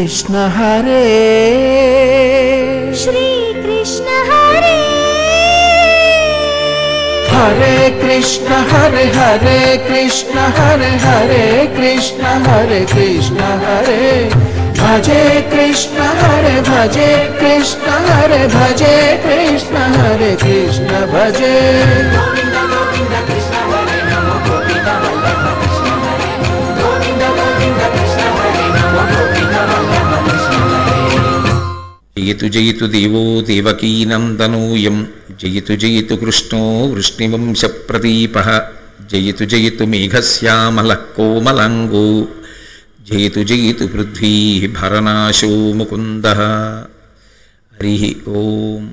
कृष्ण हरे श्रीकृष्ण हरे हरे कृष्ण हरे हरे कृष्ण हरे हरे कृष्ण हरे कृष्ण हरे भजे कृष्ण हरे भजे कृष्ण हरे भजे कृष्ण हरे कृष्ण भजे జయతు జయతు దేవో దేవకీనందనూయం జయతు జయతు కృష్ణో వృష్ణివంశప్రదీప జయతు జయతు మేఘశ్యామల కోమలంగో జయతు జయతు పృథ్వీ భరనాశో ముకుంద హరి ఓం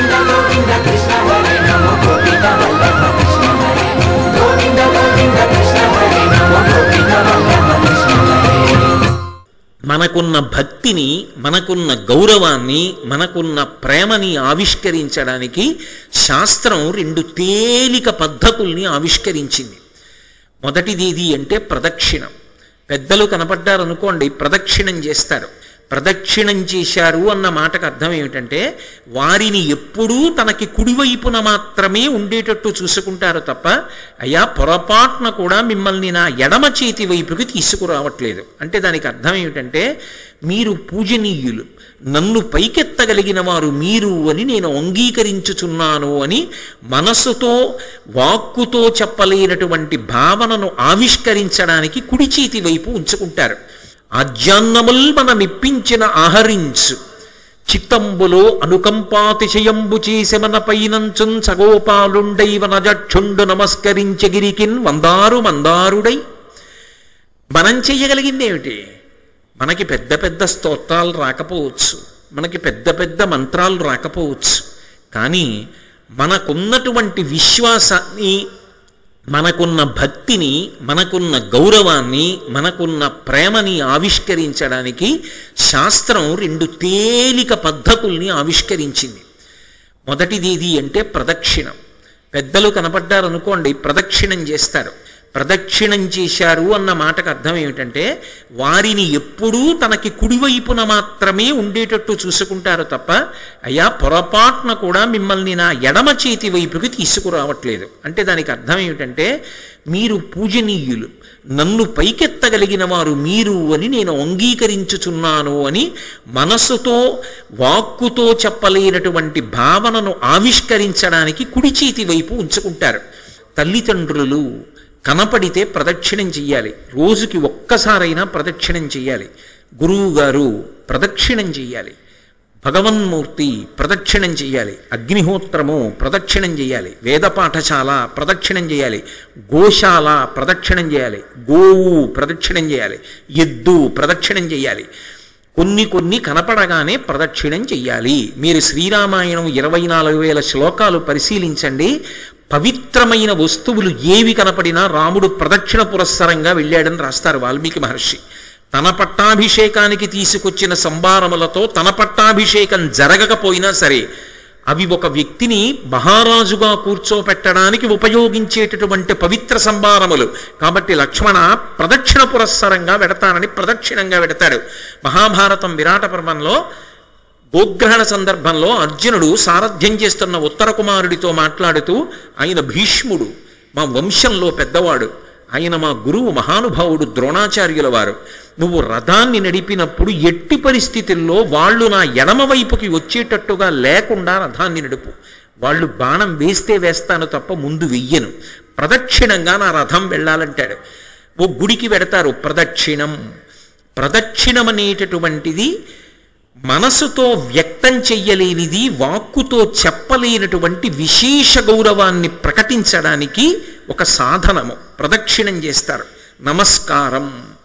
మనకున్న భక్తిని మనకున్న గౌరవాన్ని మనకున్న ప్రేమని ఆవిష్కరించడానికి శాస్త్రం రెండు తేలిక పద్ధతుల్ని ఆవిష్కరించింది మొదటిది ఇది అంటే ప్రదక్షిణం పెద్దలు కనపడ్డారనుకోండి ప్రదక్షిణం చేస్తారు ప్రదక్షిణం చేశారు అన్న మాటకు అర్థం ఏమిటంటే వారిని ఎప్పుడూ తనకి కుడివైపున మాత్రమే ఉండేటట్టు చూసుకుంటారు తప్ప అయ్యా పొరపాటున కూడా మిమ్మల్ని నా ఎడమ చేతి వైపుకి తీసుకురావట్లేదు అంటే దానికి అర్థం ఏమిటంటే మీరు పూజనీయులు నన్ను పైకెత్తగలిగిన వారు మీరు అని నేను అంగీకరించుచున్నాను అని మనసుతో వాక్కుతో చెప్పలేనటువంటి భావనను ఆవిష్కరించడానికి కుడి చేతి వైపు ఉంచుకుంటారు ఆజ్యాన్నముల్ మనమిప్పించిన ఆహరించు చిత్తంబులో అనుకంపాతిశయంబు చేసెమన పైనంచున్ సగోపాలుండైవ నజక్షుండు నమస్కరించగిరికిన్ వందారు మందారుడై మనం చెయ్యగలిగింది ఏమిటి మనకి పెద్ద పెద్ద స్తోత్రాలు రాకపోవచ్చు మనకి పెద్ద పెద్ద మంత్రాలు రాకపోవచ్చు కానీ మనకున్నటువంటి విశ్వాసాన్ని మనకున్న భక్తిని మనకున్న గౌరవాన్ని మనకున్న ప్రేమని ఆవిష్కరించడానికి శాస్త్రం రెండు తేలిక పద్ధతుల్ని ఆవిష్కరించింది మొదటిది ఇది అంటే ప్రదక్షిణం పెద్దలు కనపడ్డారనుకోండి ప్రదక్షిణం చేస్తారు ప్రదక్షిణం చేశారు అన్న మాటకు అర్థం ఏమిటంటే వారిని ఎప్పుడూ తనకి కుడివైపున మాత్రమే ఉండేటట్టు చూసుకుంటారు తప్ప అయ్యా పొరపాటున కూడా మిమ్మల్ని నా ఎడమ చేతి వైపుకి తీసుకురావట్లేదు అంటే దానికి అర్థం ఏమిటంటే మీరు పూజనీయులు నన్ను పైకెత్తగలిగిన వారు మీరు అని నేను అంగీకరించుచున్నాను అని మనసుతో వాక్కుతో చెప్పలేనటువంటి భావనను ఆవిష్కరించడానికి కుడి చేతి వైపు ఉంచుకుంటారు తల్లిదండ్రులు కనపడితే ప్రదక్షిణం చెయ్యాలి రోజుకి ఒక్కసారైనా ప్రదక్షిణం చెయ్యాలి గురువు గారు ప్రదక్షిణం చెయ్యాలి భగవన్మూర్తి ప్రదక్షిణం చేయాలి అగ్నిహోత్రము ప్రదక్షిణం చేయాలి వేద పాఠశాల ప్రదక్షిణం చేయాలి గోశాల ప్రదక్షిణం చేయాలి గోవు ప్రదక్షిణం చేయాలి ఎద్దు ప్రదక్షిణం చేయాలి కొన్ని కొన్ని కనపడగానే ప్రదక్షిణం చెయ్యాలి మీరు శ్రీరామాయణం ఇరవై నాలుగు వేల శ్లోకాలు పరిశీలించండి పవిత్రమైన వస్తువులు ఏవి కనపడినా రాముడు ప్రదక్షిణ పురస్సరంగా వెళ్ళాడని రాస్తారు వాల్మీకి మహర్షి తన పట్టాభిషేకానికి తీసుకొచ్చిన సంభారములతో తన పట్టాభిషేకం జరగకపోయినా సరే అవి ఒక వ్యక్తిని మహారాజుగా కూర్చోపెట్టడానికి ఉపయోగించేటటువంటి పవిత్ర సంభారములు కాబట్టి లక్ష్మణ ప్రదక్షిణ పురస్సరంగా వెడతానని ప్రదక్షిణంగా వెడతాడు మహాభారతం విరాట పర్వంలో గోగ్రహణ సందర్భంలో అర్జునుడు సారథ్యం చేస్తున్న ఉత్తర కుమారుడితో మాట్లాడుతూ ఆయన భీష్ముడు మా వంశంలో పెద్దవాడు ఆయన మా గురువు మహానుభావుడు ద్రోణాచార్యుల వారు నువ్వు రథాన్ని నడిపినప్పుడు ఎట్టి పరిస్థితుల్లో వాళ్ళు నా ఎడమ వైపుకి వచ్చేటట్టుగా లేకుండా రథాన్ని నడుపు వాళ్ళు బాణం వేస్తే వేస్తాను తప్ప ముందు వెయ్యను ప్రదక్షిణంగా నా రథం వెళ్ళాలంటాడు ఓ గుడికి వెడతారు ప్రదక్షిణం ప్రదక్షిణం అనేటటువంటిది మనసుతో వ్యక్తం చెయ్యలేనిది వాక్కుతో చెప్పలేనటువంటి విశేష గౌరవాన్ని ప్రకటించడానికి ఒక సాధనము ప్రదక్షిణం చేస్తారు నమస్కారం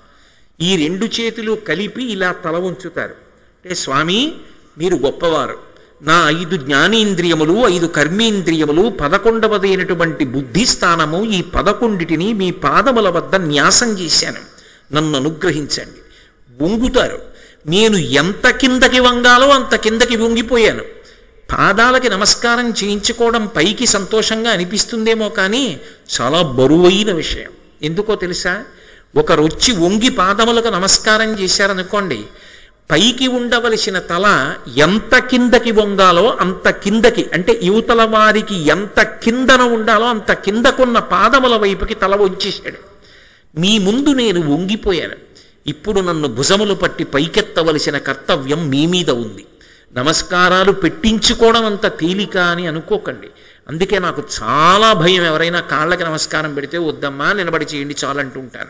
ఈ రెండు చేతులు కలిపి ఇలా తల ఉంచుతారు అంటే స్వామి మీరు గొప్పవారు నా ఐదు జ్ఞానేంద్రియములు ఐదు కర్మేంద్రియములు పదకొండవదైనటువంటి బుద్ధి స్థానము ఈ పదకొండిటిని మీ పాదముల వద్ద న్యాసం చేశాను నన్ను అనుగ్రహించండి వంగుతారు నేను ఎంత కిందకి వంగాలో అంత కిందకి వంగిపోయాను పాదాలకి నమస్కారం చేయించుకోవడం పైకి సంతోషంగా అనిపిస్తుందేమో కానీ చాలా బరువైన విషయం ఎందుకో తెలుసా ఒకరు వచ్చి వంగి పాదములకు నమస్కారం చేశారనుకోండి పైకి ఉండవలసిన తల ఎంత కిందకి వంగాలో అంత కిందకి అంటే యువతల వారికి ఎంత కిందన ఉండాలో అంత కిందకున్న పాదముల వైపుకి తల వంచేశాడు మీ ముందు నేను వంగిపోయాను ఇప్పుడు నన్ను భుజములు పట్టి పైకెత్తవలసిన కర్తవ్యం మీ మీద ఉంది నమస్కారాలు పెట్టించుకోవడం అంత తేలిక అని అనుకోకండి అందుకే నాకు చాలా భయం ఎవరైనా కాళ్ళకి నమస్కారం పెడితే వద్దమ్మా నిలబడి చేయండి చాలంటుంటారు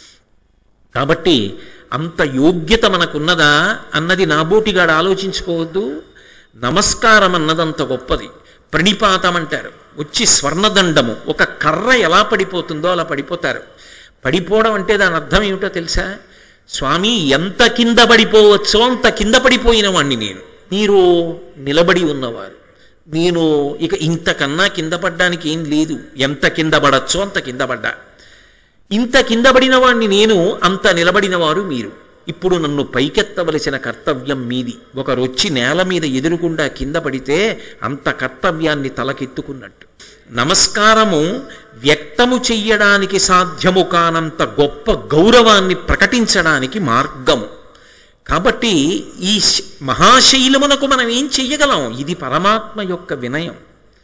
కాబట్టి అంత యోగ్యత మనకున్నదా అన్నది నాబోటిగాడు ఆలోచించుకోవద్దు నమస్కారం అన్నది అంత గొప్పది ప్రణిపాతం అంటారు వచ్చి స్వర్ణదండము ఒక కర్ర ఎలా పడిపోతుందో అలా పడిపోతారు పడిపోవడం అంటే దాని అర్థం ఏమిటో తెలుసా స్వామి ఎంత కింద పడిపోవచ్చో అంత కింద పడిపోయిన వాణ్ణి నేను మీరు నిలబడి ఉన్నవారు నేను ఇక ఇంతకన్నా కింద పడ్డానికి ఏం లేదు ఎంత కింద పడచ్చో అంత కింద పడ్డా ఇంత కింద పడిన వాణ్ణి నేను అంత నిలబడిన వారు మీరు ఇప్పుడు నన్ను పైకెత్తవలసిన కర్తవ్యం మీది ఒకరొచ్చి నేల మీద ఎదురుగుండా కింద పడితే అంత కర్తవ్యాన్ని తలకెత్తుకున్నట్టు నమస్కారము వ్యక్తము చెయ్యడానికి సాధ్యము కానంత గొప్ప గౌరవాన్ని ప్రకటించడానికి మార్గము కాబట్టి ఈ శ- మహాశైలమునకు మనం ఏం చెయ్యగలం ఇది పరమాత్మ యొక్క వినయం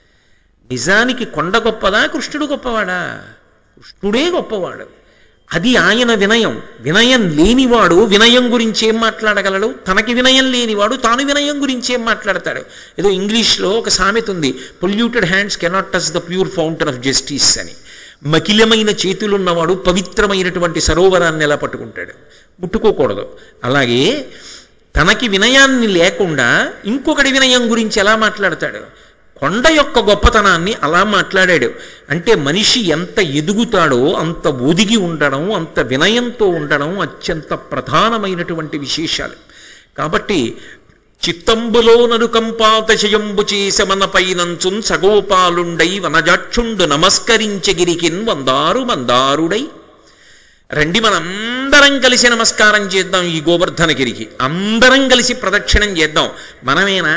నిజానికి కొండ గొప్పదా కృష్ణుడు గొప్పవాడా కృష్ణుడే గొప్పవాడు అది ఆయన వినయం వినయం లేనివాడు వినయం గురించి ఏం మాట్లాడగలడు తనకి వినయం లేనివాడు తాను వినయం గురించి ఏం మాట్లాడతాడు ఏదో ఇంగ్లీష్లో ఒక సామెత ఉంది polluted hands cannot touch the pure fountain of justice అని మకిలమైన చేతులున్నవాడు పవిత్రమైనటువంటి సరోవరాన్ని ఎలా పట్టుకుంటాడు ముట్టుకోకూడదు అలాగే తనకి వినయాన్ని లేకుండా ఇంకొకటి వినయం గురించి ఎలా మాట్లాడతాడు కొండ యొక్క గొప్పతనాన్ని అలా మాట్లాడాడు అంటే మనిషి ఎంత ఎదుగుతాడో అంత ఒదిగి ఉండడం అంత వినయంతో ఉండడం అత్యంత ప్రధానమైనటువంటి విశేషాలు కాబట్టి చిత్తంబులో నరుకంపాతశయంబు చేసమనపైనంచున్ సగోపాలుండై వనజాక్షుండు నమస్కరించగిరికిన్ వందారు మందారుడై రండి మనందరం కలిసి నమస్కారం చేద్దాం ఈ గోవర్ధనగిరికి అందరం కలిసి ప్రదక్షిణం చేద్దాం మనమేనా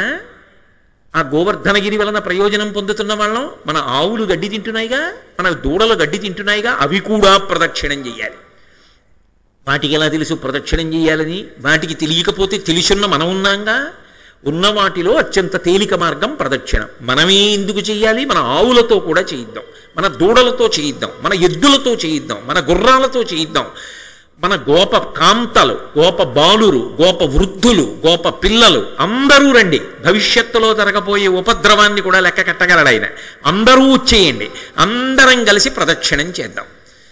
ఆ గోవర్ధనగిరి వలన ప్రయోజనం పొందుతున్న వాళ్ళం మన ఆవులు గడ్డి తింటున్నాయిగా మన దూడలు గడ్డి తింటున్నాయిగా అవి కూడా ప్రదక్షిణం చెయ్యాలి వాటికి ఎలా తెలుసు ప్రదక్షిణం చేయాలని వాటికి తెలియకపోతే తెలిసున్న మనం ఉన్నాంగా ఉన్న వాటిలో అత్యంత తేలిక మార్గం ప్రదక్షిణం మనమే ఎందుకు చేయాలి మన ఆవులతో కూడా చేయిద్దాం మన దూడలతో చేయిద్దాం మన ఎద్దులతో చేయిద్దాం మన గుర్రాలతో చేయిద్దాం మన గోప కాంతలు గోప బాలురు గోప వృద్ధులు గోప పిల్లలు అందరూ రండి భవిష్యత్తులో జరగబోయే ఉపద్రవాన్ని కూడా లెక్క కట్టగలడు ఆయన అందరూ వచ్చేయండి అందరం కలిసి ప్రదక్షిణం చేద్దాం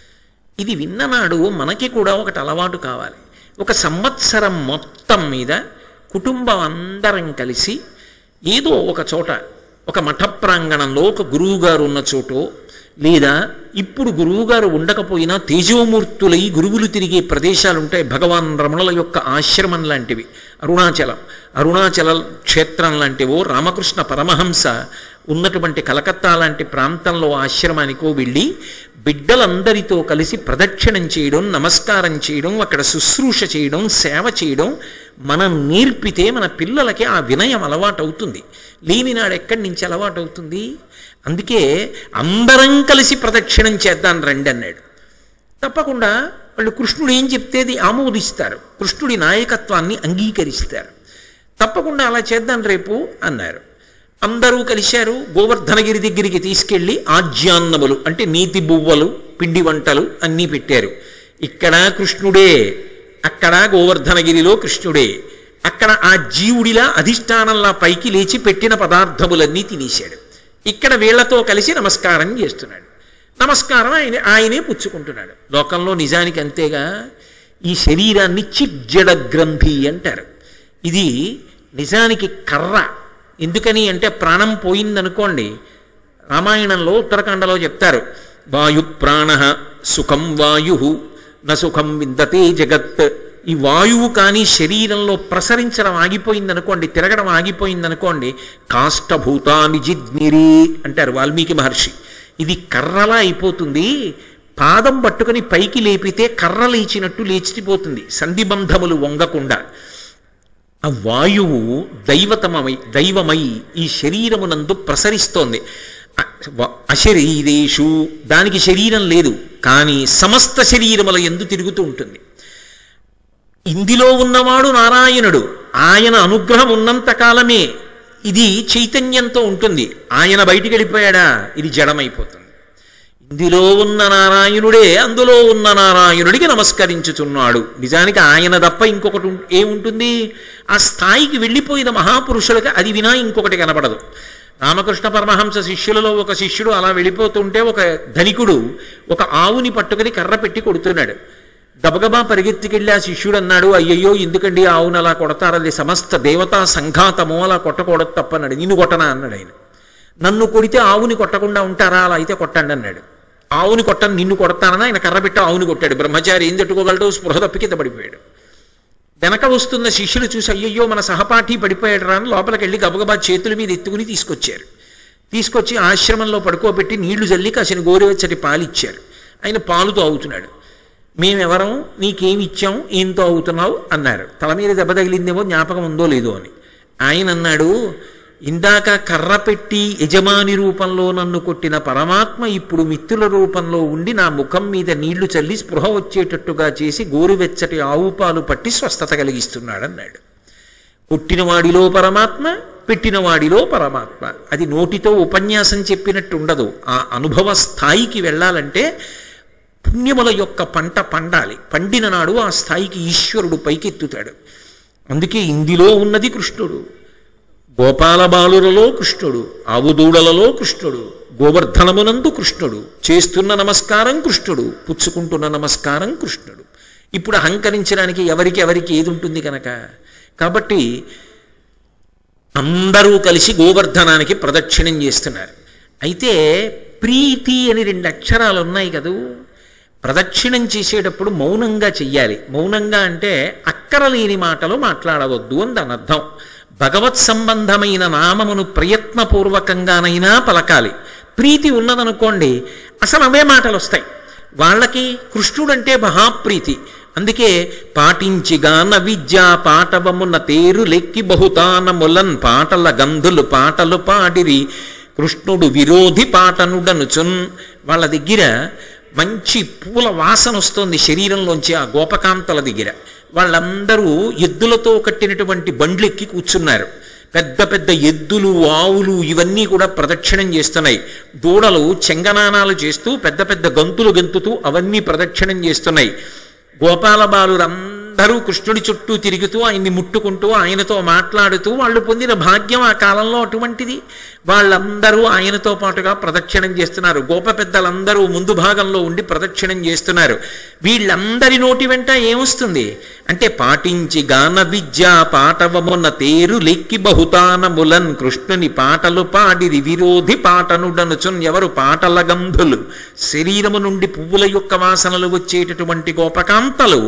ఇది విన్ననాడు మనకి కూడా ఒకటి అలవాటు కావాలి ఒక సంవత్సరం మొత్తం మీద కుటుంబం అందరం కలిసి ఏదో ఒక చోట ఒక మఠ ప్రాంగణంలో ఒక గురువుగారు ఉన్న చోటో లేదా ఇప్పుడు గురువుగారు ఉండకపోయినా తేజోమూర్తులై గురువులు తిరిగే ప్రదేశాలు ఉంటాయి భగవాన్ రమణుల యొక్క ఆశ్రమం లాంటివి అరుణాచలం అరుణాచల క్షేత్రం లాంటివో రామకృష్ణ పరమహంస ఉన్నటువంటి కలకత్తా లాంటి ప్రాంతంలో ఆశ్రమానికో వెళ్ళి బిడ్డలందరితో కలిసి ప్రదక్షిణం చేయడం నమస్కారం చేయడం అక్కడ శుశ్రూష చేయడం సేవ చేయడం మనం నేర్పితే మన పిల్లలకి ఆ వినయం అలవాటు అవుతుంది లేని నాడు ఎక్కడి నుంచి అలవాటు అవుతుంది అందుకే అందరం కలిసి ప్రదక్షిణం చేద్దాం రండి అన్నాడు తప్పకుండా వాళ్ళు కృష్ణుడు ఏం చెప్తేది ఆమోదిస్తారు కృష్ణుడి నాయకత్వాన్ని అంగీకరిస్తారు తప్పకుండా అలా చేద్దాం రేపు అన్నారు అందరూ కలిశారు గోవర్ధనగిరి దగ్గరికి తీసుకెళ్ళి ఆజ్యాన్నములు అంటే నీతి బువ్వలు పిండి వంటలు అన్నీ పెట్టారు ఇక్కడ కృష్ణుడే అక్కడ గోవర్ధనగిరిలో కృష్ణుడే అక్కడ ఆ జీవుడిలా అధిష్టానంలా పైకి లేచి పెట్టిన పదార్థములన్నీ తినేశాడు ఇక్కడ వీళ్లతో కలిసి నమస్కారం చేస్తున్నాడు నమస్కారం ఆయన ఆయనే పుచ్చుకుంటున్నాడు లోకంలో నిజానికి అంతేగా ఈ శరీరాన్ని చిజ్జడ గ్రంథి అంటారు ఇది నిజానికి కర్ర ఎందుకని అంటే ప్రాణం పోయిందనుకోండి రామాయణంలో ఉత్తరాఖండలో చెప్తారు వాయు ప్రాణ సుఖం వాయు న సుఖం విందతే జగత్ ఈ వాయువు కానీ శరీరంలో ప్రసరించడం ఆగిపోయిందనుకోండి తిరగడం ఆగిపోయిందనుకోండి కాష్టభూతాని జిగ్నిరి అంటారు వాల్మీకి మహర్షి ఇది కర్రలా అయిపోతుంది పాదం పట్టుకొని పైకి లేపితే కర్ర లేచినట్టు లేచిపోతుంది సంధిబంధములు వంగకుండా ఆ వాయువు దైవతమై దైవమై ఈ శరీరమునందు ప్రసరిస్తోంది అ- వ- అశరీరేషు దానికి శరీరం లేదు కానీ సమస్త శరీరముల ఎందు తిరుగుతూ ఉంటుంది ఇందులో ఉన్నవాడు నారాయణుడు ఆయన అనుగ్రహం ఉన్నంత కాలమే ఇది చైతన్యంతో ఉంటుంది ఆయన బయటికి వెళ్ళిపోయాడా ఇది జడమైపోతుంది ఇందులో ఉన్న నారాయణుడే అందులో ఉన్న నారాయణుడికి నమస్కరించుతున్నాడు నిజానికి ఆయన తప్ప ఇంకొకటి ఉం- ఏముంటుంది ఆ స్థాయికి వెళ్ళిపోయిన మహాపురుషులకి అది వినా ఇంకొకటి కనపడదు రామకృష్ణ పరమహంస శిష్యులలో ఒక శిష్యుడు అలా వెళ్ళిపోతుంటే ఒక ధనికుడు ఒక ఆవుని పట్టుకుని కర్ర పెట్టి కొడుతున్నాడు గబగబా పరిగెత్తికెళ్ళి ఆ శిష్యుడు అన్నాడు అయ్యయ్యో ఎందుకండి ఆ ఆవును అలా కొడతారది సమస్త దేవతా సంఘాతము అలా కొట్టకూడదు తప్పన్నాడు నిన్ను కొట్టనా అన్నాడు ఆయన నన్ను కొడితే ఆవుని కొట్టకుండా ఉంటారా అలా అయితే కొట్టండి అన్నాడు ఆవుని కొట్టను నిన్ను కొడతానని ఆయన కర్ర పెట్టి ఆవుని కొట్టాడు బ్రహ్మచారి ఏం తట్టుకోగలడు స్పృహ తప్పి కింద పడిపోయాడు వెనక వస్తున్న శిష్యులు చూసి అయ్యయ్యో మన సహపాఠి పడిపోయాడు రా అని లోపలికి వెళ్ళి గబగబా చేతుల మీద ఎత్తుకుని తీసుకొచ్చారు తీసుకొచ్చి ఆశ్రమంలో పడుకోబెట్టి నీళ్లు జల్లి కాసిన గోరువెచ్చటి పాలు ఇచ్చారు ఆయన పాలు తాగుతున్నాడు మేమెవరం నీకేమి ఇచ్చాం ఏం తాగుతున్నావు అన్నారు తల మీద దెబ్బ తగిలిందేమో జ్ఞాపకం ఉందో లేదో అని ఆయన అన్నాడు ఇందాక కర్ర పెట్టి యజమాని రూపంలో నన్ను కొట్టిన పరమాత్మ ఇప్పుడు మిత్రుల రూపంలో ఉండి నా ముఖం మీద నీళ్లు చల్లి స్పృహ వచ్చేటట్టుగా చేసి గోరువెచ్చటి ఆవు పాలు పట్టి స్వస్థత కలిగిస్తున్నాడన్నాడు పుట్టిన వాడిలో పరమాత్మ పెట్టిన వాడిలో పరమాత్మ అది నోటితో ఉపన్యాసం చెప్పినట్టు ఉండదు ఆ అనుభవ స్థాయికి వెళ్ళాలంటే పుణ్యముల యొక్క పంట పండాలి పండిన నాడు ఆ స్థాయికి ఈశ్వరుడు పైకెత్తుతాడు అందుకే ఇందులో ఉన్నది కృష్ణుడు గోపాల బాలులలో కృష్ణుడు ఆవుదూడలలో కృష్ణుడు గోవర్ధనమునందు కృష్ణుడు చేస్తున్న నమస్కారం కృష్ణుడు పుచ్చుకుంటున్న నమస్కారం కృష్ణుడు ఇప్పుడు అహంకరించడానికి ఎవరికి ఎవరికి ఏది ఉంటుంది కనుక కాబట్టి అందరూ కలిసి గోవర్ధనానికి ప్రదక్షిణం చేస్తున్నారు అయితే ప్రీతి అని రెండు అక్షరాలు ఉన్నాయి కదూ ప్రదక్షిణం చేసేటప్పుడు మౌనంగా చెయ్యాలి మౌనంగా అంటే అక్కరలేని మాటలు మాట్లాడవద్దు అని దాని అర్థం భగవత్ సంబంధమైన నామమును ప్రయత్నపూర్వకంగానైనా పలకాలి ప్రీతి ఉన్నదనుకోండి అసలు అవే మాటలు వస్తాయి వాళ్ళకి కృష్ణుడంటే మహాప్రీతి అందుకే పాటించిగాన విద్య పాటవమున తేరు లెక్కి బహుతానములన్ పాటల గంధులు పాటలు పాడిరి కృష్ణుడు విరోధి పాటనుడనుచున్ వాళ్ళ దగ్గర మంచి పూల వాసన వస్తోంది శరీరంలోంచి ఆ గోపకాంతల దగ్గర వాళ్ళందరూ ఎద్దులతో కట్టినటువంటి బండ్లెక్కి కూర్చున్నారు పెద్ద పెద్ద ఎద్దులు ఆవులు ఇవన్నీ కూడా ప్రదక్షిణం చేస్తున్నాయి దూడలు చెంగనానాలు చేస్తూ పెద్ద పెద్ద గంతులు గంతుతూ అవన్నీ ప్రదక్షిణం చేస్తున్నాయి గోపాల బాలురందరూ కృష్ణుడి చుట్టూ తిరుగుతూ ఆయన్ని ముట్టుకుంటూ ఆయనతో మాట్లాడుతూ వాళ్ళు పొందిన భాగ్యం ఆ కాలంలో అటువంటిది వాళ్ళందరూ ఆయనతో పాటుగా ప్రదక్షిణం చేస్తున్నారు గోప పెద్దలందరూ ముందు భాగంలో ఉండి ప్రదక్షిణం చేస్తున్నారు వీళ్ళందరి నోటి వెంట ఏమొస్తుంది అంటే పాటించి గాన విద్య పాటవమున తేరు లెక్కి బహుతానములన్ కృష్ణుని పాటలు పాడిరి విరోధి పాటనుడనుచున్ ఎవరు పాటల గంధులు శరీరము నుండి పువ్వుల యొక్క వాసనలు వచ్చేటటువంటి గోపకాంతలు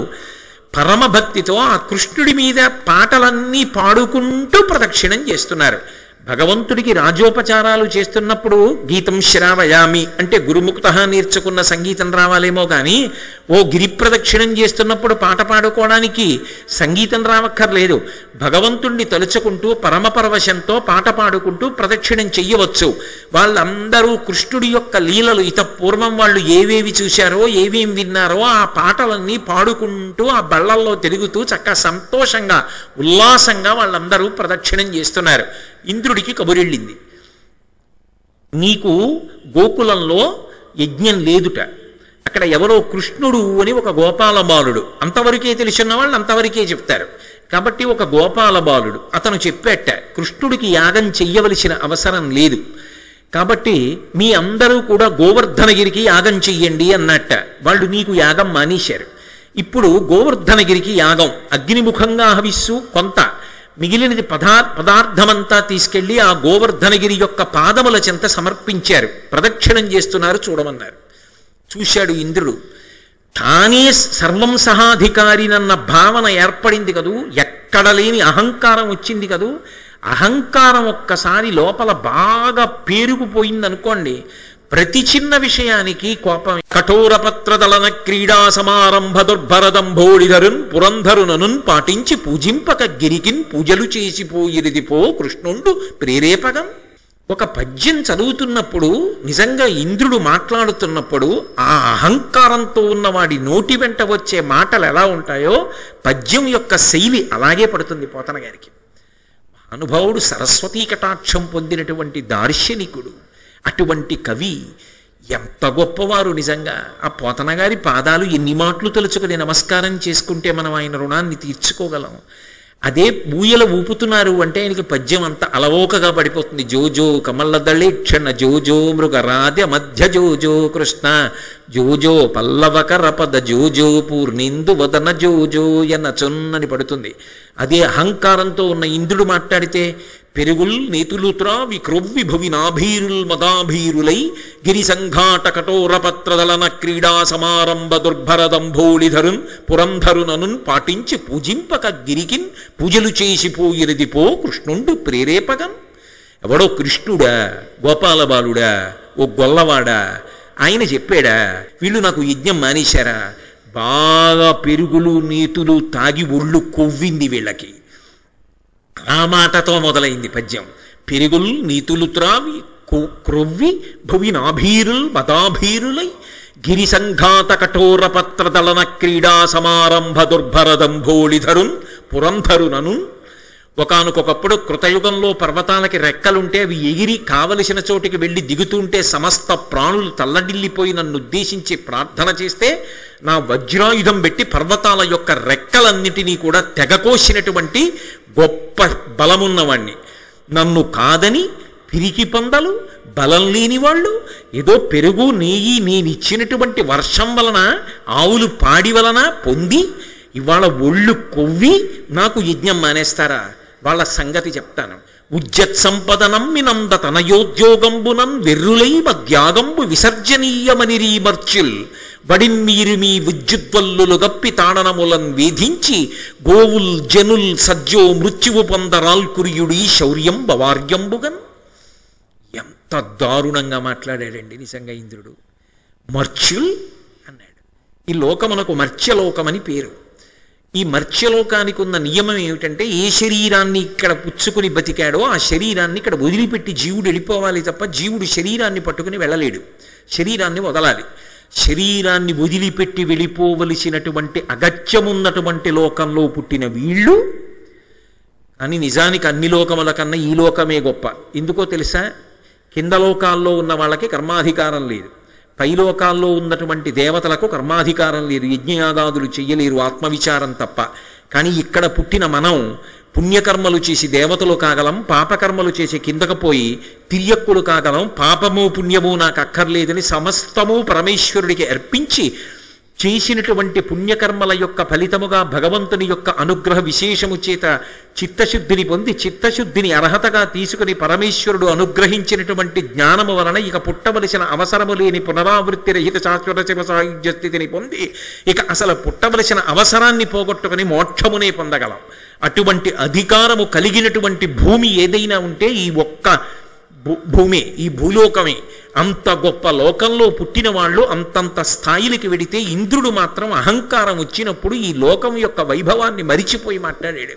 పరమభక్తితో ఆ కృష్ణుడి మీద పాటలన్నీ పాడుకుంటూ ప్రదక్షిణం చేస్తున్నారు భగవంతుడికి రాజోపచారాలు చేస్తున్నప్పుడు గీతం శ్రావయామి అంటే గురుముక్త నేర్చుకున్న సంగీతం రావాలేమో కానీ ఓ గిరి ప్రదక్షిణం చేస్తున్నప్పుడు పాట పాడుకోవడానికి సంగీతం రావక్కర్లేదు భగవంతుణ్ణి తలుచుకుంటూ పరమపరవశంతో పాట పాడుకుంటూ ప్రదక్షిణం చెయ్యవచ్చు వాళ్ళందరూ కృష్ణుడి యొక్క లీలలు ఇత పూర్వం వాళ్ళు ఏవేవి చూశారో ఏవేం విన్నారో ఆ పాటలన్నీ పాడుకుంటూ ఆ బళ్ళల్లో తిరుగుతూ చక్కగా సంతోషంగా ఉల్లాసంగా వాళ్ళందరూ ప్రదక్షిణం చేస్తున్నారు ఇంద్రుడికి కబురెళ్ళింది నీకు గోకులంలో యజ్ఞం లేదుట అక్కడ ఎవరో కృష్ణుడు అని ఒక గోపాల బాలుడు అంతవరకే తెలిసిన వాళ్ళు అంతవరకే చెప్తారు కాబట్టి ఒక గోపాల బాలుడు అతను చెప్పేట కృష్ణుడికి యాగం చెయ్యవలసిన అవసరం లేదు కాబట్టి మీ అందరూ కూడా గోవర్ధనగిరికి యాగం చెయ్యండి అన్నట్ట వాళ్ళు నీకు యాగం మానేశారు ఇప్పుడు గోవర్ధనగిరికి యాగం అగ్నిముఖంగా హవిస్సు కొంత మిగిలినది పదా పదార్థమంతా తీసుకెళ్లి ఆ గోవర్ధనగిరి యొక్క పాదముల చెంత సమర్పించారు ప్రదక్షిణం చేస్తున్నారు చూడమన్నారు చూశాడు ఇంద్రుడు తానే సర్వం సహాధికారినన్న భావన ఏర్పడింది కదూ ఎక్కడ లేని అహంకారం వచ్చింది కదూ అహంకారం ఒక్కసారి లోపల బాగా పేరుకుపోయిందనుకోండి ప్రతి చిన్న విషయానికి కోపం కఠోర పత్రదలన క్రీడా సమారంభ దుర్భరదంభోడిధరున్ పురంధరుననున్ పాటించి పూజింపక గిరికిన్ పూజలు చేసిపోయిరిదిపో కృష్ణుండు ప్రేరేపగం ఒక పద్యం చదువుతున్నప్పుడు నిజంగా ఇంద్రుడు మాట్లాడుతున్నప్పుడు ఆ అహంకారంతో ఉన్నవాడి నోటి వెంట వచ్చే మాటలు ఎలా ఉంటాయో పద్యం యొక్క శైలి అలాగే పడుతుంది పోతన గారికి అనుభవుడు సరస్వతీ కటాక్షం పొందినటువంటి దార్శనికుడు అటువంటి కవి ఎంత గొప్పవారు నిజంగా ఆ పోతన గారి పాదాలు ఎన్ని మాటలు తలుచుకుని నమస్కారం చేసుకుంటే మనం ఆయన రుణాన్ని తీర్చుకోగలం అదే బూయల ఊపుతున్నారు అంటే ఆయనకి పద్యం అంత అలవోకగా పడిపోతుంది జోజో కమల్లదళి క్షణ జోజో మృగరాధ్య మధ్య జోజో కృష్ణ జోజో పల్లవకర పద జోజో పూర్ణిందు వదన జోజో ఎన్న చొన్నని పడుతుంది అదే అహంకారంతో ఉన్న ఇంద్రుడు మాట్లాడితే పెరుగుల్ నేతులు త్రావి క్రొవ్వి భువి నాభీరుల్ మదాభీరులై గిరి సంఘాట కఠోర పత్రదలన క్రీడా సమారంభ దుర్భరదంభోళిధరున్ పురంధరుననున్ పాటించి పూజింపక గిరికిన్ పూజలు చేసిపోయినది పో కృష్ణుండు ప్రేరేపగన్ ఎవడో కృష్ణుడా గోపాలబాలుడా ఓ గొల్లవాడా ఆయన చెప్పాడా వీళ్ళు నాకు యజ్ఞం మానేశారా బాగా పెరుగులు నీతులు తాగి ఒళ్ళు కొవ్వింది వీళ్ళకి ఆ మాటతో మొదలైంది పద్యం పెరుగుల్ నీతులు త్రావి కు- క్రొవ్వి భువి నాభీరుల్ మదాభీరులై గిరి సంఘాత కఠోర పత్రదళన క్రీడా సమారంభ దుర్భరదంభోళిధరున్ పురంధరుననున్ ఒకానొకప్పుడు కృతయుగంలో పర్వతాలకి రెక్కలుంటే అవి ఎగిరి కావలసిన చోటికి వెళ్ళి దిగుతుంటే సమస్త ప్రాణులు తల్లడిల్లిపోయి నన్ను ఉద్దేశించి ప్రార్థన చేస్తే నా వజ్రాయుధం పెట్టి పర్వతాల యొక్క రెక్కలన్నిటినీ కూడా తెగకోసినటువంటి గొప్ప బలమున్నవాణ్ణి నన్ను కాదని పిరికి పందలు బలం లేని వాళ్ళు ఏదో పెరుగు నెయ్యి నేనిచ్చినటువంటి వర్షం వలన ఆవులు పాడి వలన పొంది ఇవాళ ఒళ్ళు కొవ్వి నాకు యజ్ఞం మానేస్తారా వాళ్ళ సంగతి చెప్తాను ఉజ్జత్ సంపదనమ్మినంద తనయోద్యోగంబునం వెర్రులై మధ్యాగంబు విసర్జనీయమనిరీ మర్చుల్ వడిన్మీరు మీ విద్యుద్వల్లులు గప్పి తాడనములన్ వేధించి గోవుల్ జనుల్ సజ్జో మృత్యువు పొందరాల్కుర్యుడీ శౌర్యం బవార్యంబుగన్ ఎంత దారుణంగా మాట్లాడాడండి నిజంగా ఇంద్రుడు మర్చ్యుల్ అన్నాడు ఈ లోకమునకు మర్త్యలోకమని పేరు ఈ మర్త్యలోకానికి ఉన్న నియమం ఏమిటంటే ఏ శరీరాన్ని ఇక్కడ పుచ్చుకుని బతికాడో ఆ శరీరాన్ని ఇక్కడ వదిలిపెట్టి జీవుడు వెళ్ళిపోవాలి తప్ప జీవుడు శరీరాన్ని పట్టుకుని వెళ్ళలేడు శరీరాన్ని వదలాలి శరీరాన్ని వదిలిపెట్టి వెళ్ళిపోవలసినటువంటి అగత్యమున్నటువంటి లోకంలో పుట్టిన వీళ్ళు అని నిజానికి అన్ని లోకముల కన్నా ఈ లోకమే గొప్ప ఎందుకో తెలుసా కింద లోకాల్లో ఉన్న వాళ్ళకి కర్మాధికారం లేదు పై లోకాల్లో ఉన్నటువంటి దేవతలకు కర్మాధికారం లేదు యజ్ఞయాగాదులు చెయ్యలేరు ఆత్మవిచారం తప్ప కానీ ఇక్కడ పుట్టిన మనం పుణ్యకర్మలు చేసి దేవతలు కాగలం పాపకర్మలు చేసి కిందకు పోయి తిరియక్కులు కాగలం పాపము పుణ్యము నాకు అక్కర్లేదని సమస్తము పరమేశ్వరుడికి అర్పించి చేసినటువంటి పుణ్యకర్మల యొక్క ఫలితముగా భగవంతుని యొక్క అనుగ్రహ విశేషము చేత చిత్తశుద్ధిని పొంది చిత్తశుద్ధిని అర్హతగా తీసుకుని పరమేశ్వరుడు అనుగ్రహించినటువంటి జ్ఞానము వలన ఇక పుట్టవలసిన అవసరము లేని పునరావృత్తి రహిత శాశ్వత శివ సాయుధ్య స్థితిని పొంది ఇక అసలు పుట్టవలసిన అవసరాన్ని పోగొట్టుకుని మోక్షమునే పొందగలం అటువంటి అధికారము కలిగినటువంటి భూమి ఏదైనా ఉంటే ఈ ఒక్క భూ- భూమే ఈ భూలోకమే అంత గొప్ప లోకంలో పుట్టిన వాళ్ళు అంతంత స్థాయిలకి వెడితే ఇంద్రుడు మాత్రం అహంకారం వచ్చినప్పుడు ఈ లోకం యొక్క వైభవాన్ని మరిచిపోయి మాట్లాడాడు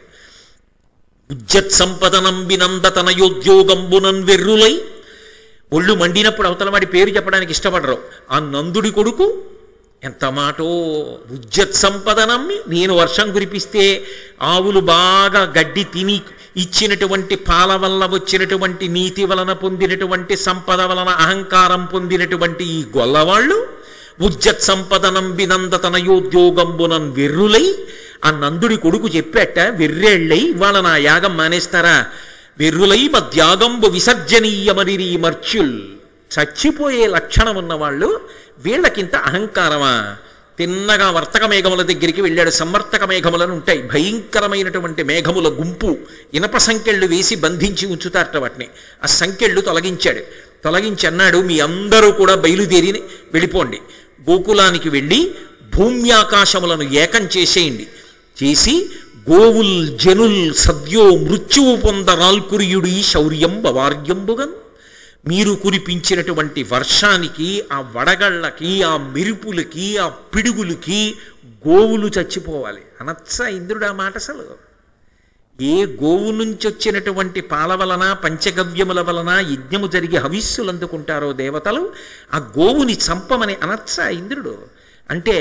ఉజ్జత్ సంపదనం వినంద తనయోద్యోగంబునన్ వెర్రులై ఒళ్ళు మండినప్పుడు అవతల వాడి పేరు చెప్పడానికి ఇష్టపడరు ఆ నందుడి కొడుకు ఎంత మాటో ఉజ్జత్ సంపదనమ్మి నేను వర్షం కురిపిస్తే ఆవులు బాగా గడ్డి తిని ఇచ్చినటువంటి పాల వల్ల వచ్చినటువంటి నీతి వలన పొందినటువంటి సంపద వలన అహంకారం పొందినటువంటి ఈ గొల్లవాళ్ళు ఉజ్జత్ సంపదనం వినంద తనయోద్యోగంబునన్ వెర్రులై ఆ నందుడి కొడుకు చెప్పాట వెర్రేళ్ళై వాళ్ళ నా యాగం మానేస్తారా వెర్రులై మధ్యాగంబు విసర్జనీయమని మర్చుల్ చచ్చిపోయే లక్షణం ఉన్నవాళ్ళు వీళ్ళకింత అహంకారమా తిన్నగా వర్తక మేఘముల దగ్గరికి వెళ్ళాడు సమ్మర్తక మేఘములను ఉంటాయి భయంకరమైనటువంటి మేఘముల గుంపు ఇనప సంకెళ్ళు వేసి బంధించి ఉంచుతారట వాటిని ఆ సంకెళ్ళు తొలగించాడు తొలగించి అన్నాడు మీ అందరూ కూడా బయలుదేరి వెళ్ళిపోండి గోకులానికి వెళ్ళి భూమ్యాకాశములను ఏకం చేసేయండి చేసి గోవుల్ జనుల్ సద్యో మృత్యువు పొందరాల్కుర్యుడి శౌర్యం బవార్యంబుగన్ మీరు కురిపించినటువంటి వర్షానికి ఆ వడగళ్ళకి ఆ మెరుపులకి ఆ పిడుగులకి గోవులు చచ్చిపోవాలి అనొచ్చా ఇంద్రుడు ఆ మాట అసలు ఏ గోవు నుంచి వచ్చినటువంటి పాల వలన పంచగవ్యముల వలన యజ్ఞము జరిగి హవిస్సులు అందుకుంటారో దేవతలు ఆ గోవుని చంపమని అనొచ్చా ఇంద్రుడు అంటే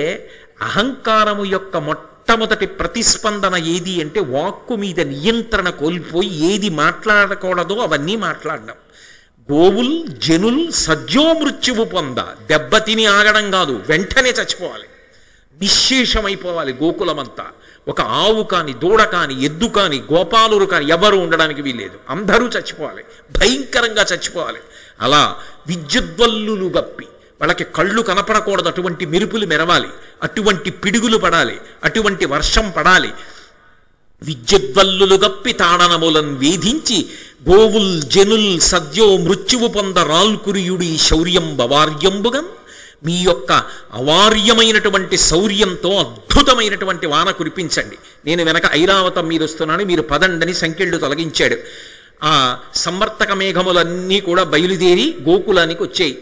అహంకారము యొక్క మొట్టమొదటి ప్రతిస్పందన ఏది అంటే వాక్కు మీద నియంత్రణ కోల్పోయి ఏది మాట్లాడకూడదో అవన్నీ మాట్లాడడం గోవుల్ జనుల్ సజ్జో మృత్యువు పొంద దెబ్బతిని ఆగడం కాదు వెంటనే చచ్చిపోవాలి నిశ్శేషమైపోవాలి గోకులమంతా ఒక ఆవు కాని దూడ కాని ఎద్దు కాని గోపాలురు కాని ఎవరు ఉండడానికి వీల్లేదు అందరూ చచ్చిపోవాలి భయంకరంగా చచ్చిపోవాలి అలా విద్యుద్వల్లులు గప్పి వాళ్ళకి కళ్ళు కనపడకూడదు అటువంటి మెరుపులు మెరవాలి అటువంటి పిడుగులు పడాలి అటువంటి వర్షం పడాలి విద్యుద్వల్లులు గప్పి తాడనములను వేధించి గోవుల్ జనుల్ సద్యో మృత్యువు పొంద రాల్కురియుడి శౌర్యం బవార్యంబుగం మీ యొక్క అవార్యమైనటువంటి శౌర్యంతో అద్భుతమైనటువంటి వాన కురిపించండి నేను వెనక ఐరావతం మీద వస్తున్నాను మీరు పదండని సంఖ్యళ్ళు తొలగించాడు ఆ సమ్మర్తక మేఘములన్నీ కూడా బయలుదేరి గోకులానికి వచ్చాయి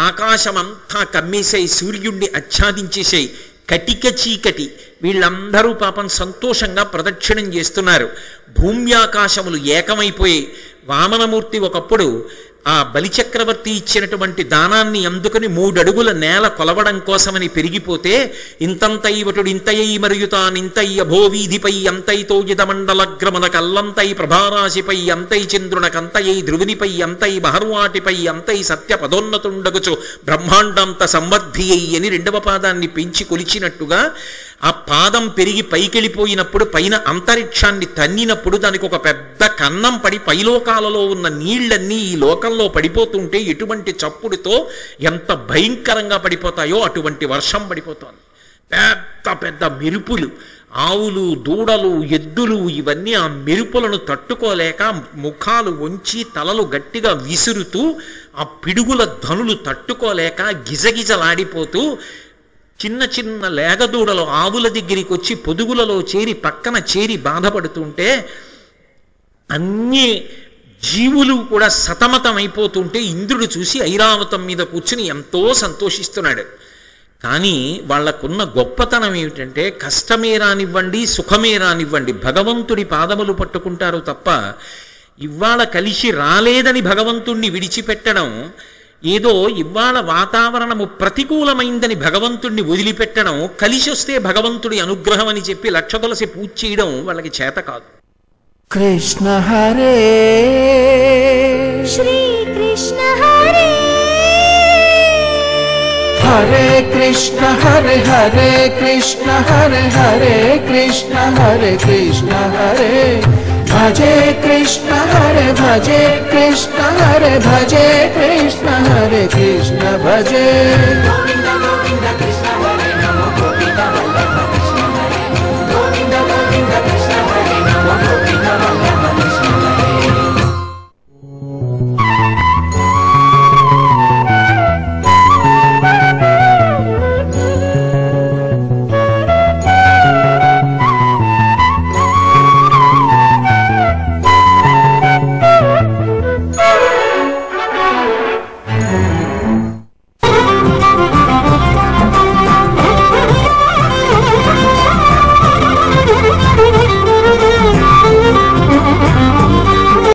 ఆకాశమంతా కమ్మేసాయి సూర్యుణ్ణి ఆచ్ఛాదించేసాయి కటిక చీకటి వీళ్ళందరూ పాపం సంతోషంగా ప్రదక్షిణం చేస్తున్నారు భూమ్యాకాశములు ఏకమైపోయి వామనమూర్తి ఒకప్పుడు ఆ బలిచక్రవర్తి ఇచ్చినటువంటి దానాన్ని అందుకని మూడడుగుల నేల కొలవడం కోసమని పెరిగిపోతే ఇంతంతై వటుడు ఇంతయై మరియు తానింతై అభోవీధిపై అంతైతో మండలగ్రమన కల్లంతై ప్రభారాశిపై అంతై చంద్రునకంతయై ధ్రువునిపై అంతై బహర్వాటిపై అంతై సత్య పదోన్నతుండగుచు బ్రహ్మాండంత సంవర్ధి అని రెండవ పాదాన్ని పెంచి కొలిచినట్టుగా ఆ పాదం పెరిగి పైకెళ్ళిపోయినప్పుడు పైన అంతరిక్షాన్ని తన్నినప్పుడు దానికి ఒక పెద్ద కన్నం పడి పైలోకాలలో ఉన్న నీళ్లన్నీ ఈ లోకంలో పడిపోతుంటే ఎటువంటి చప్పుడుతో ఎంత భయంకరంగా పడిపోతాయో అటువంటి వర్షం పడిపోతోంది పెద్ద పెద్ద మెరుపులు ఆవులు దూడలు ఎద్దులు ఇవన్నీ ఆ మెరుపులను తట్టుకోలేక ముఖాలు వంచి తలలు గట్టిగా విసురుతూ ఆ పిడుగుల ధనులు తట్టుకోలేక గిజగిజలాడిపోతూ చిన్న చిన్న లేగదూడలు ఆవుల దగ్గరికి వచ్చి పొదుగులలో చేరి పక్కన చేరి బాధపడుతుంటే అన్ని జీవులు కూడా సతమతమైపోతుంటే ఇంద్రుడు చూసి ఐరావతం మీద కూర్చుని ఎంతో సంతోషిస్తున్నాడు కానీ వాళ్లకున్న గొప్పతనం ఏమిటంటే కష్టమే రానివ్వండి సుఖమే రానివ్వండి భగవంతుడి పాదములు పట్టుకుంటారు తప్ప ఇవాళ కలిసి రాలేదని భగవంతుణ్ణి విడిచిపెట్టడం ఏదో ఇవాళ వాతావరణము ప్రతికూలమైందని భగవంతుణ్ణి వదిలిపెట్టడం కలిసి వస్తే భగవంతుడి అనుగ్రహం అని చెప్పి లక్ష తులసి పూజ చేయడం వాళ్ళకి చేత కాదు कृष्ण हरे श्रीकृष्ण हरे हरे कृष्ण हरे हरे कृष्ण हरे हरे कृष्ण हरे कृष्ण हरे भजे कृष्ण हरे भजे कृष्ण हरे भजे कृष्ण हरे कृष्ण भजे गोविन्द गोविन्द